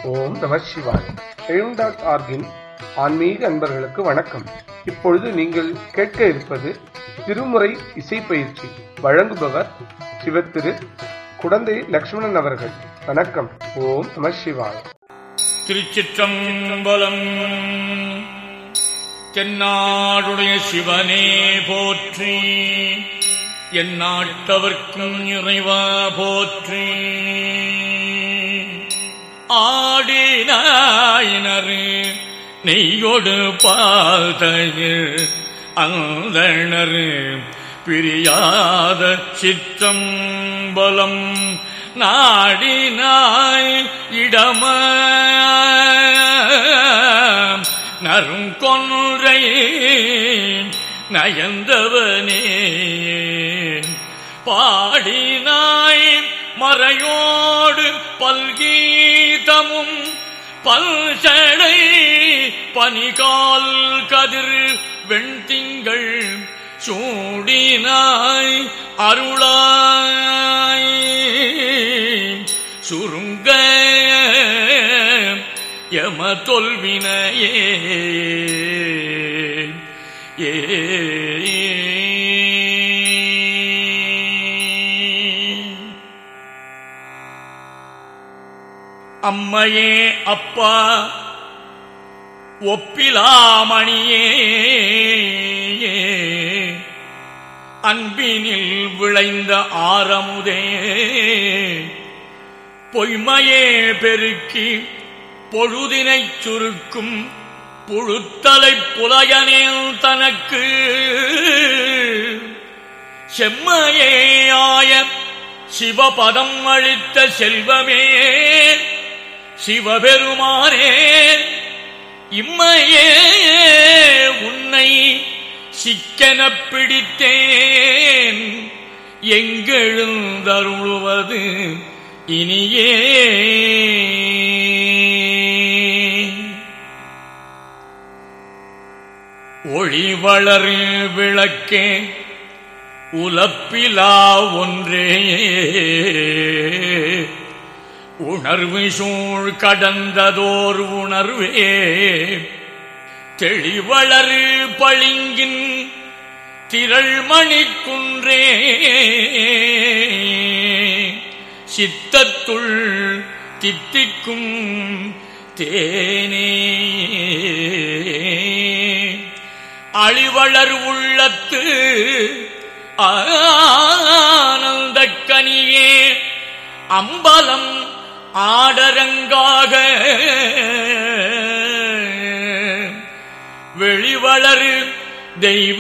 ஓம் நம சிவாய் எழும் டாட் ஆர்கின் ஆன்மீக அன்பர்களுக்கு வணக்கம் இப்பொழுது நீங்கள் கேட்க இருப்பது திருமுறை இசை பயிற்சி வழங்குபவர் சிவத்திரு குடந்தை லக்ஷ்மணன் அவர்கள் வணக்கம் ஓம் நம சிவாய் திருச்சிற்றம்பலம் தென்னாடுடைய சிவனே போற்றி என் நாட்டவர்க்கும் இறைவா போற்றி ஆடினாயினரு நெய்யொடு பாதையில் அந்தணரு பிரியாத சிற்றம்பலம் நாடினாய் இடம நருங்கொன்றை நயந்தவனே பாடினாய் மறையோடு பல்கீதமும் பல்சடை பனிகால் கதிர் வெண்திங்கள் சூடினாய் அருளாய் சுருங்க யம தொல்வினையே ஏ அம்மையே அப்பா ஒப்பிலாமணியே அன்பினில் விளைந்த ஆரமுதே பொய்மையே பெருக்கி பொழுதினைச் சுருக்கும் புழுத்தலை புலையனேல் தனக்கு செம்மையேயாய சிவபதம் அளித்த செல்வமே சிவபெருமானே இம்மையே உன்னை சிக்கெனப் பிடித்தேன் எங்கெழுந்தருளுவது இனியே ஒளி வளர் விளக்கே உலப்பிலா ஒன்றே உணர்வு சூழ் கடந்ததோர் உணர்வே தெளிவளர் பளிங்கின் திரள்மணி குன்றே சித்தத்துள் தித்திக்கும் தேனே அழிவளர் உள்ளத்து ஆனந்த கனியே அம்பலம் ஆடரங்காக வெளிவளர் தெய்வ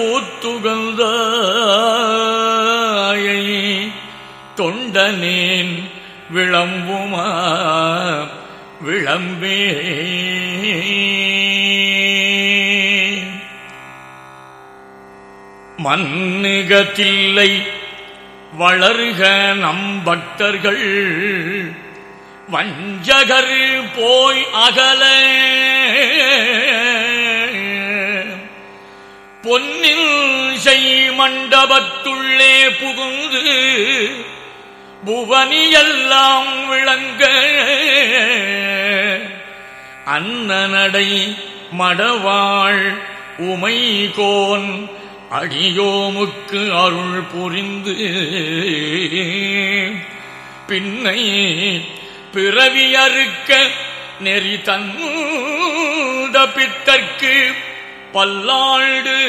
கூத்துகந்தாயை தொண்டனேன் விளம்புமா விளம்பே மன்னுகத்தில்லை வளர்க நம் பக்தர்கள் வஞ்சகர் போய் அகல பொன்னில் செய் மண்டபத்துள்ளே புகுந்து புவனியெல்லாம் விளங்க அன்னநடை மடவாள் உமைகோன் அடியோமுக்கு அருள் புரிந்து பின்னை பிறவியறுக்க நெறி தந்த பித்தற்கு பல்லாண்டு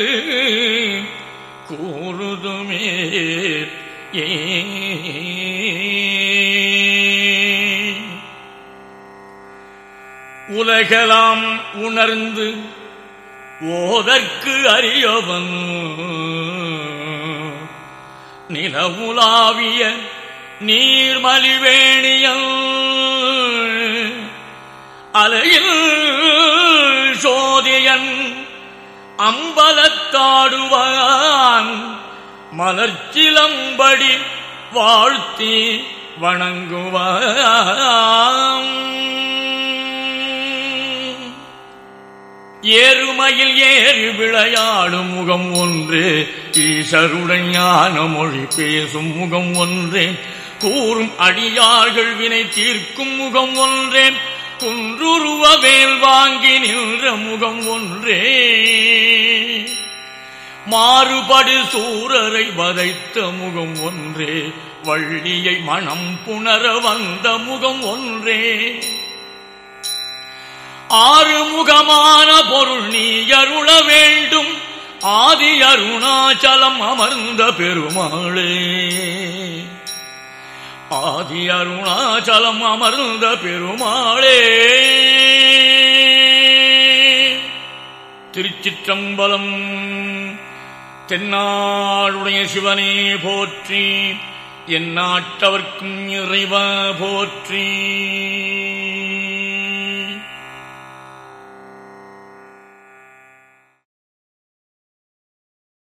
கூறுதுமே ஏ உலகலாம் உணர்ந்து ஓதற்கு அறியவன் நிலவுலாவிய நீர்மலிவேணியல் அலையில் சோதியன் அம்பலத்தாடுவான் மலர்ச்சிலம்படி வாழ்த்தி வணங்குவான் ஏறுமையில் ஏறி விளையாடும் முகம் ஒன்று ஈசருடன் ஞான மொழி பேசும் முகம் ஒன்றே கூறும் அடியார்கள் வினை தீர்க்கும் முகம் ஒன்றே குன்றுருவ வேல் வாங்கி நின்ற முகம் ஒன்றே மாறுபடு சூரரை வதைத்த முகம் ஒன்றே வள்ளியை மனம் புணர வந்த முகம் ஒன்றே ஆறுமுகமான பொருள் நீ அருள வேண்டும் ஆதி அருணாச்சலம் அமர்ந்த பெருமாளே ஆதி அருணாச்சலம் அமர்ந்த பெருமாளே திருச்சிற்றம்பலம் தென்னாடுடைய சிவனே போற்றி என் நாட்டவர்க்கும் இறைவ போற்றி